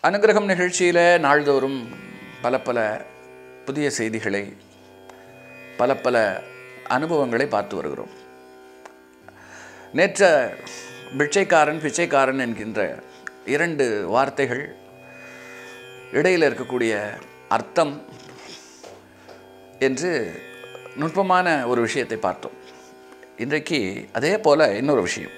அனுகிரகம் நிகழ்ச்சியில் நாள்தோறும் பல பல புதிய செய்திகளை பல பல அனுபவங்களை பார்த்து வருகிறோம் நேற்ற பிச்சைக்காரன் பிச்சைக்காரன் என்கின்ற இரண்டு வார்த்தைகள் இடையில் இருக்கக்கூடிய அர்த்தம் என்று நுட்பமான ஒரு விஷயத்தை பார்த்தோம் இன்றைக்கு அதே போல் இன்னொரு விஷயம்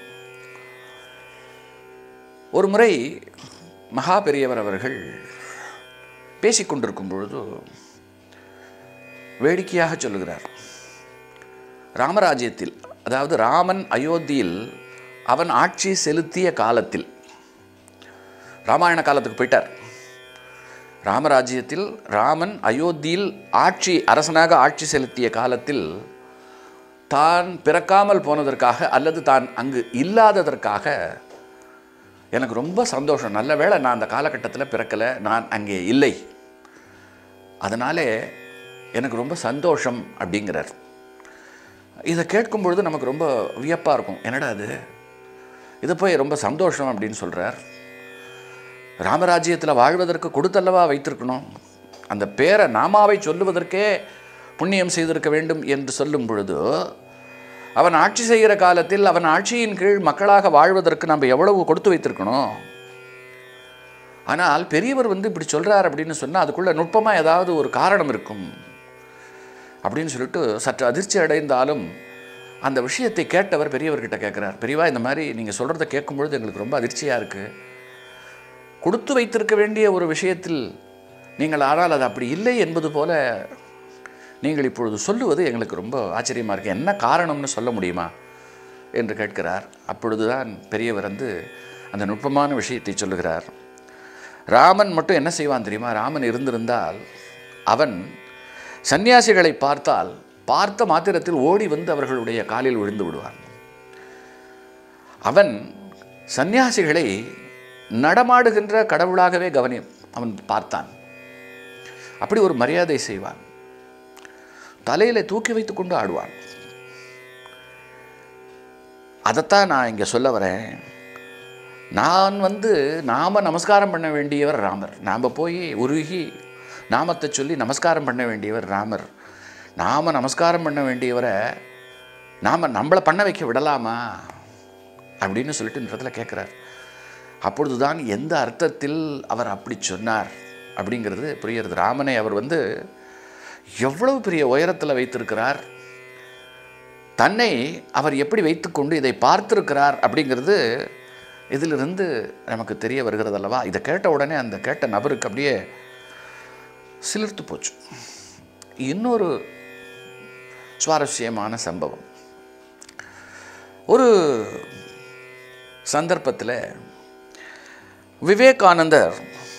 ஒரு முறை மகா பெரியவர் அவர்கள் பேசிக்கொண்டிருக்கும் பொழுது வேடிக்கையாக சொல்லுகிறார் ராமராஜ்யத்தில் அதாவது ராமன் அயோத்தியில் அவன் ஆட்சி செலுத்திய காலத்தில் ராமாயண காலத்துக்கு போயிட்டார் ராமராஜ்யத்தில் ராமன் அயோத்தியில் ஆட்சி அரசனாக ஆட்சி செலுத்திய காலத்தில் தான் பிறக்காமல் போனதற்காக அல்லது தான் அங்கு இல்லாததற்காக எனக்கு ரொம்ப சந்தோஷம் நல்ல வேளை நான் அந்த காலகட்டத்தில் பிறக்கலை நான் அங்கே இல்லை அதனாலே எனக்கு ரொம்ப சந்தோஷம் அப்படிங்கிறார் இதை கேட்கும் பொழுது நமக்கு ரொம்ப வியப்பாக இருக்கும் என்னடா அது இதை போய் ரொம்ப சந்தோஷம் அப்படின்னு சொல்கிறார் ராமராஜ்யத்தில் வாழ்வதற்கு கொடுத்தல்லவா வைத்திருக்கணும் அந்த பேரை நாமாவை சொல்லுவதற்கே புண்ணியம் செய்திருக்க வேண்டும் என்று சொல்லும் பொழுது அவன் ஆட்சி செய்கிற காலத்தில் அவன் ஆட்சியின் கீழ் மக்களாக வாழ்வதற்கு நம்ம எவ்வளவு கொடுத்து வைத்திருக்கணும் ஆனால் பெரியவர் வந்து இப்படி சொல்கிறார் அப்படின்னு சொன்னால் அதுக்குள்ளே நுட்பமாக ஏதாவது ஒரு காரணம் இருக்கும் அப்படின்னு சொல்லிட்டு சற்று அதிர்ச்சி அடைந்தாலும் அந்த விஷயத்தை கேட்டவர் பெரியவர்கிட்ட கேட்குறார் பெரியவா இந்த மாதிரி நீங்கள் சொல்கிறத கேட்கும் பொழுது எங்களுக்கு ரொம்ப அதிர்ச்சியாக இருக்குது கொடுத்து வைத்திருக்க வேண்டிய ஒரு விஷயத்தில் நீங்கள் ஆனால் அது அப்படி இல்லை என்பது போல நீங்கள் இப்பொழுது சொல்லுவது எங்களுக்கு ரொம்ப ஆச்சரியமாக இருக்குது என்ன காரணம்னு சொல்ல முடியுமா என்று கேட்கிறார் அப்பொழுதுதான் பெரியவர் வந்து அந்த நுட்பமான விஷயத்தை சொல்லுகிறார் ராமன் மட்டும் என்ன செய்வான் தெரியுமா ராமன் இருந்திருந்தால் அவன் சன்னியாசிகளை பார்த்தால் பார்த்த மாத்திரத்தில் ஓடி வந்து அவர்களுடைய காலில் விழுந்து விடுவான் அவன் சன்னியாசிகளை நடமாடுகின்ற கடவுளாகவே கவனி அவன் பார்த்தான் அப்படி ஒரு மரியாதை செய்வான் தலையில் தூக்கி வைத்துக் கொண்டு ஆடுவான் அதைத்தான் நான் இங்கே சொல்ல வரேன் நான் வந்து நாம நமஸ்காரம் பண்ண வேண்டியவர் ராமர் நாம் போய் உருகி நாமத்தை சொல்லி நமஸ்காரம் பண்ண வேண்டியவர் ராமர் நாம் நமஸ்காரம் பண்ண வேண்டியவரை நாம் நம்மளை பண்ண வைக்க விடலாமா அப்படின்னு சொல்லிட்டு இந்த இடத்துல கேட்குறார் அப்பொழுதுதான் எந்த அர்த்தத்தில் அவர் அப்படி சொன்னார் அப்படிங்கிறது புரிகிறது ராமனை அவர் வந்து எவ்வளவு பெரிய உயரத்தில் வைத்திருக்கிறார் தன்னை அவர் எப்படி வைத்துக்கொண்டு இதை பார்த்திருக்கிறார் அப்படிங்கிறது இதிலிருந்து நமக்கு தெரிய வருகிறது அல்லவா இதை கேட்ட உடனே அந்த கேட்ட நபருக்கு அப்படியே சிலிர்த்து போச்சு இன்னொரு சுவாரஸ்யமான சம்பவம் ஒரு சந்தர்ப்பத்தில் விவேகானந்தர்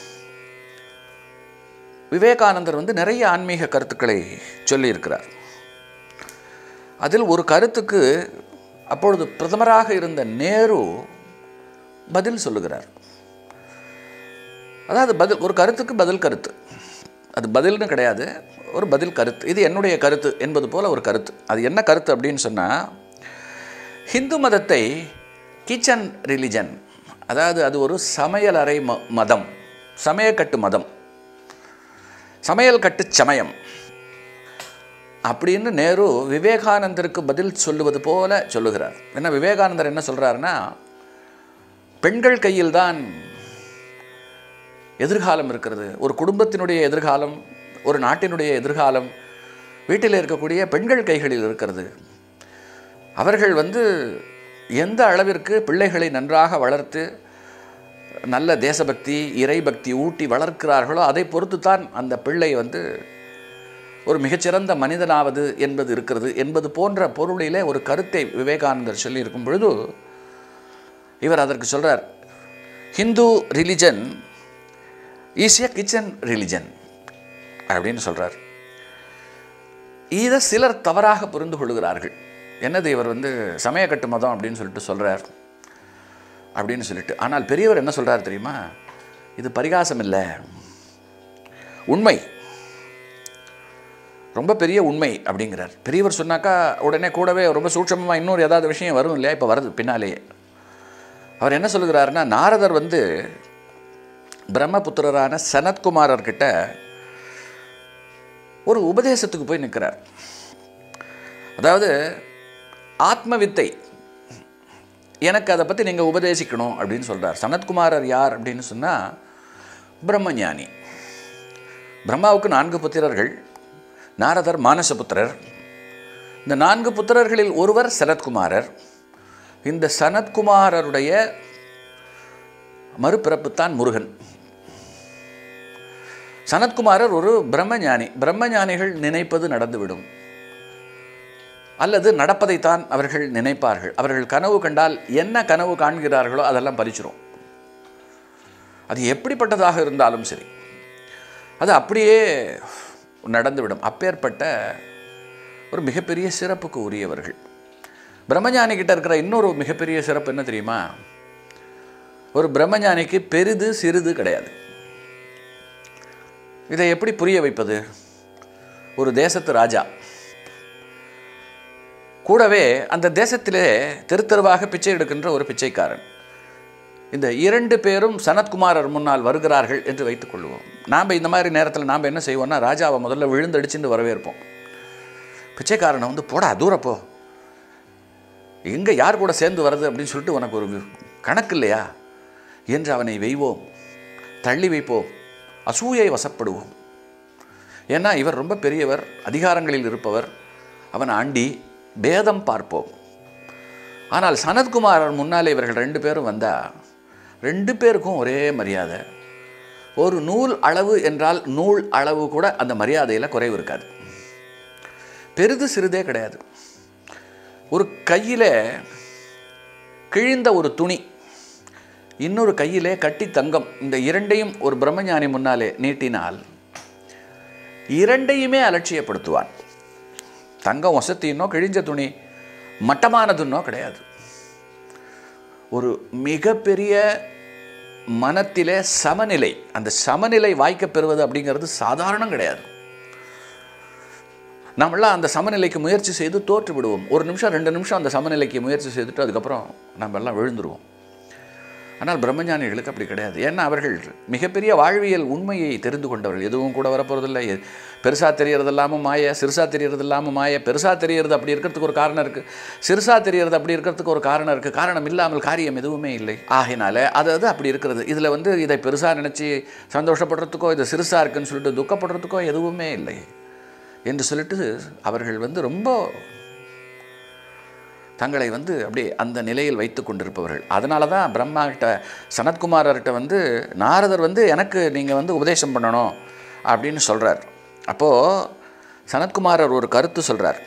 விவேகானந்தர் வந்து நிறைய ஆன்மீக கருத்துக்களை சொல்லியிருக்கிறார் அதில் ஒரு கருத்துக்கு அப்பொழுது பிரதமராக இருந்த நேரு பதில் சொல்லுகிறார் அதாவது பதில் ஒரு கருத்துக்கு பதில் கருத்து அது பதில்னு கிடையாது ஒரு பதில் கருத்து இது என்னுடைய கருத்து என்பது போல் ஒரு கருத்து அது என்ன கருத்து அப்படின்னு சொன்னால் ஹிந்து மதத்தை கிச்சன் ரிலிஜன் அதாவது அது ஒரு சமையலறை ம மதம் சமயக்கட்டு மதம் சமையல் கட்டு சமயம் அப்படின்னு நேரு விவேகானந்தருக்கு பதில் சொல்லுவது போல சொல்லுகிறார் என்ன விவேகானந்தர் என்ன சொல்கிறாருன்னா பெண்கள் கையில் தான் எதிர்காலம் இருக்கிறது ஒரு குடும்பத்தினுடைய எதிர்காலம் ஒரு நாட்டினுடைய எதிர்காலம் வீட்டில் இருக்கக்கூடிய பெண்கள் கைகளில் இருக்கிறது அவர்கள் வந்து எந்த அளவிற்கு பிள்ளைகளை நன்றாக வளர்த்து நல்ல தேசபக்தி இறைபக்தி ஊட்டி வளர்க்கிறார்களோ அதை பொறுத்து தான் அந்த பிள்ளை வந்து ஒரு மிகச்சிறந்த மனிதனாவது என்பது இருக்கிறது என்பது போன்ற பொருளிலே ஒரு கருத்தை விவேகானந்தர் சொல்லியிருக்கும் பொழுது இவர் அதற்கு சொல்கிறார் Hindu religion is a kitchen religion அப்படின்னு சொல்கிறார் இதை சிலர் தவறாக புரிந்து கொள்கிறார்கள் என்னது இவர் வந்து சமயக்கட்டு மதம் அப்படின்னு சொல்லிட்டு சொல்கிறார் அப்படின்னு சொல்லிட்டு ஆனால் பெரியவர் என்ன சொல்கிறார் தெரியுமா இது பரிகாசம் இல்லை உண்மை ரொம்ப பெரிய உண்மை அப்படிங்கிறார் பெரியவர் சொன்னாக்கா உடனே கூடவே ரொம்ப சூட்சமமாக இன்னொரு ஏதாவது விஷயம் வரும் இல்லையா இப்போ வருது பின்னாலேயே அவர் என்ன சொல்லுகிறாருன்னா நாரதர் வந்து பிரம்மபுத்திரரான சனத்குமாரர்கிட்ட ஒரு உபதேசத்துக்கு போய் நிற்கிறார் அதாவது ஆத்ம வித்தை எனக்கு அதை பற்றி நீங்கள் உபதேசிக்கணும் அப்படின்னு சொல்கிறார் சனத்குமாரர் யார் அப்படின்னு சொன்னால் பிரம்மஞானி பிரம்மாவுக்கு நான்கு புத்திரர்கள் நாரதர் மானசபுத்திரர் இந்த நான்கு புத்திரர்களில் ஒருவர் சனத்குமாரர் இந்த சனத்குமாரருடைய மறுபிறப்புத்தான் முருகன் சனத்குமாரர் ஒரு பிரம்மஞானி பிரம்மஞானிகள் நினைப்பது நடந்துவிடும் அல்லது நடப்பதைத்தான் அவர்கள் நினைப்பார்கள் அவர்கள் கனவு கண்டால் என்ன கனவு காண்கிறார்களோ அதெல்லாம் பலிச்சிரும் அது எப்படிப்பட்டதாக இருந்தாலும் சரி அது அப்படியே நடந்துவிடும் அப்பேற்பட்ட ஒரு மிகப்பெரிய சிறப்புக்கு உரியவர்கள் பிரம்மஞானி கிட்ட இருக்கிற இன்னொரு மிகப்பெரிய சிறப்பு என்ன தெரியுமா ஒரு பிரம்மஞானிக்கு பெரிது சிறிது கிடையாது இதை எப்படி புரிய வைப்பது ஒரு தேசத்து ராஜா கூடவே அந்த தேசத்திலே தெரு தெருவாக பிச்சை எடுக்கின்ற ஒரு பிச்சைக்காரன் இந்த இரண்டு பேரும் சனத்குமாரர் முன்னால் வருகிறார்கள் என்று வைத்துக் கொள்வோம் நாம் இந்த மாதிரி நேரத்தில் நாம் என்ன செய்வோம்னா ராஜாவை முதல்ல விழுந்தடிச்சுட்டு வரவேற்போம் பிச்சைக்காரனை வந்து போடா தூரப்போ எங்கே யார் கூட சேர்ந்து வருது அப்படின்னு சொல்லிட்டு உனக்கு ஒரு கணக்கு இல்லையா என்று அவனை வெய்வோம் தள்ளி வைப்போம் அசூயை வசப்படுவோம் ஏன்னா இவர் ரொம்ப பெரியவர் அதிகாரங்களில் இருப்பவர் அவன் ஆண்டி பேதம் பார்ப்போம் ஆனால் சனத்குமாரர் முன்னாலே இவர்கள் ரெண்டு பேரும் வந்தால் ரெண்டு பேருக்கும் ஒரே மரியாதை ஒரு நூல் அளவு என்றால் நூல் அளவு கூட அந்த மரியாதையில் குறைவு இருக்காது பெரிது சிறிதே கிடையாது ஒரு கையில் கிழிந்த ஒரு துணி இன்னொரு கையிலே கட்டி தங்கம் இந்த இரண்டையும் ஒரு பிரம்மஞானி முன்னாலே நீட்டினால் இரண்டையுமே அலட்சியப்படுத்துவான் தங்கம் வசத்தின்னோ கிழிஞ்ச துணி மட்டமானதுன்னோ கிடையாது ஒரு மிகப்பெரிய மனத்திலே சமநிலை அந்த சமநிலை வாய்க்கப் பெறுவது அப்படிங்கிறது சாதாரணம் கிடையாது நம்மளாம் அந்த சமநிலைக்கு முயற்சி செய்து தோற்று விடுவோம் ஒரு நிமிஷம் ரெண்டு நிமிஷம் அந்த சமநிலைக்கு முயற்சி செய்துட்டு அதுக்கப்புறம் நம்ம எல்லாம் விழுந்துருவோம் ஆனால் பிரம்மஞானிகளுக்கு அப்படி கிடையாது ஏன்னா அவர்கள் மிகப்பெரிய வாழ்வியல் உண்மையை தெரிந்து கொண்டவர்கள் எதுவும் கூட வரப்போகிறதில்லை பெருசாக தெரியறது இல்லாமல் மாய சிறுசாக தெரியறது இல்லாமல் மாய பெருசாக தெரியறது அப்படி இருக்கிறதுக்கு ஒரு காரணம் இருக்குது சிறுசாக தெரியறது அப்படி இருக்கிறதுக்கு ஒரு காரணம் இருக்குது காரணம் இல்லாமல் காரியம் எதுவுமே இல்லை ஆகினால அது அது அப்படி இருக்கிறது இதில் வந்து இதை பெருசாக நினச்சி சந்தோஷப்படுறதுக்கோ இது சிறுசாக இருக்குன்னு சொல்லிட்டு துக்கப்படுறதுக்கோ எதுவுமே இல்லை என்று சொல்லிட்டு அவர்கள் வந்து ரொம்ப தங்களை வந்து அப்படியே அந்த நிலையில் வைத்து கொண்டிருப்பவர்கள் அதனால தான் பிரம்மா கிட்ட சனத்குமாரர்கிட்ட வந்து நாரதர் வந்து எனக்கு நீங்கள் வந்து உபதேசம் பண்ணணும் அப்படின்னு சொல்கிறார் அப்போது சனத்குமாரர் ஒரு கருத்து சொல்கிறார்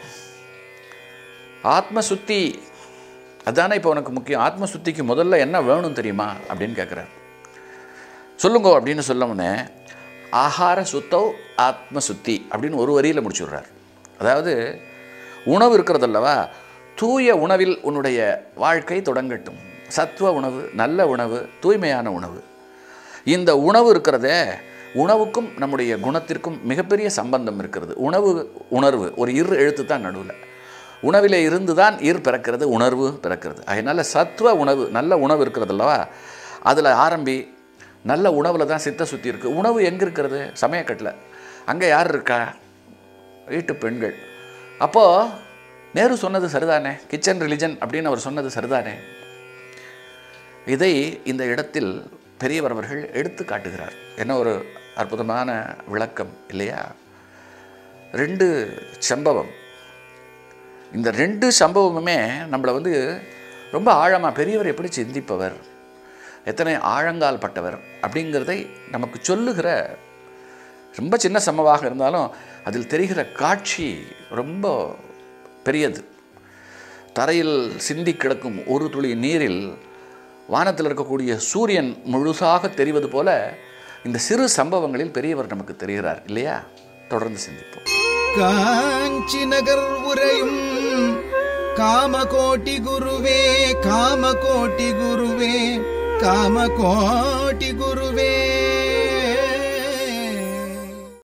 ஆத்ம சுத்தி அதானே இப்போ உனக்கு முக்கியம் ஆத்ம சுத்திக்கு முதல்ல என்ன வேணும் தெரியுமா அப்படின்னு கேட்குறார் சொல்லுங்கோ அப்படின்னு சொல்லமுன்னே ஆகார சுத்தவ் ஆத்ம சுத்தி அப்படின்னு ஒரு வரியில் முடிச்சுடுறார் அதாவது உணவு இருக்கிறதல்லவா தூய உணவில் உன்னுடைய வாழ்க்கை தொடங்கட்டும் சத்துவ உணவு நல்ல உணவு தூய்மையான உணவு இந்த உணவு இருக்கிறதே உணவுக்கும் நம்முடைய குணத்திற்கும் மிகப்பெரிய சம்பந்தம் இருக்கிறது உணவு உணர்வு ஒரு இரு எழுத்து தான் நடுவில் உணவிலே இருந்து தான் இர் பிறக்கிறது உணர்வு பிறக்கிறது அதனால் சத்துவ உணவு நல்ல உணவு இருக்கிறது அல்லவா அதில் ஆரம்பி நல்ல உணவில் தான் சித்த சுத்தி இருக்குது உணவு எங்கே இருக்கிறது சமயக்கட்டில் அங்கே யார் இருக்கா வீட்டு பெண்கள் அப்போது நேரு சொன்னது சரிதானே கிச்சன் ரிலிஜன் அப்படின்னு அவர் சொன்னது சரிதானே இதை இந்த இடத்தில் பெரியவர் அவர்கள் எடுத்து காட்டுகிறார் என்ன ஒரு அற்புதமான விளக்கம் இல்லையா ரெண்டு சம்பவம் இந்த ரெண்டு சம்பவமுமே நம்மளை வந்து ரொம்ப ஆழமாக பெரியவர் எப்படி சிந்திப்பவர் எத்தனை ஆழங்கால் பட்டவர் அப்படிங்கிறதை நமக்கு சொல்லுகிற ரொம்ப சின்ன சம்பவமாக இருந்தாலும் அதில் தெரிகிற காட்சி ரொம்ப பெரியது தரையில் சிந்தி கிடக்கும் ஒரு துளி நீரில் வானத்தில் இருக்கக்கூடிய சூரியன் முழுசாக தெரிவது போல இந்த சிறு சம்பவங்களில் பெரியவர் நமக்கு தெரிகிறார் இல்லையா தொடர்ந்து சிந்திப்போம் காஞ்சி நகர் உரையும் காமகோட்டி குருவே காமகோட்டி குருவே காமகோட்டி குருவே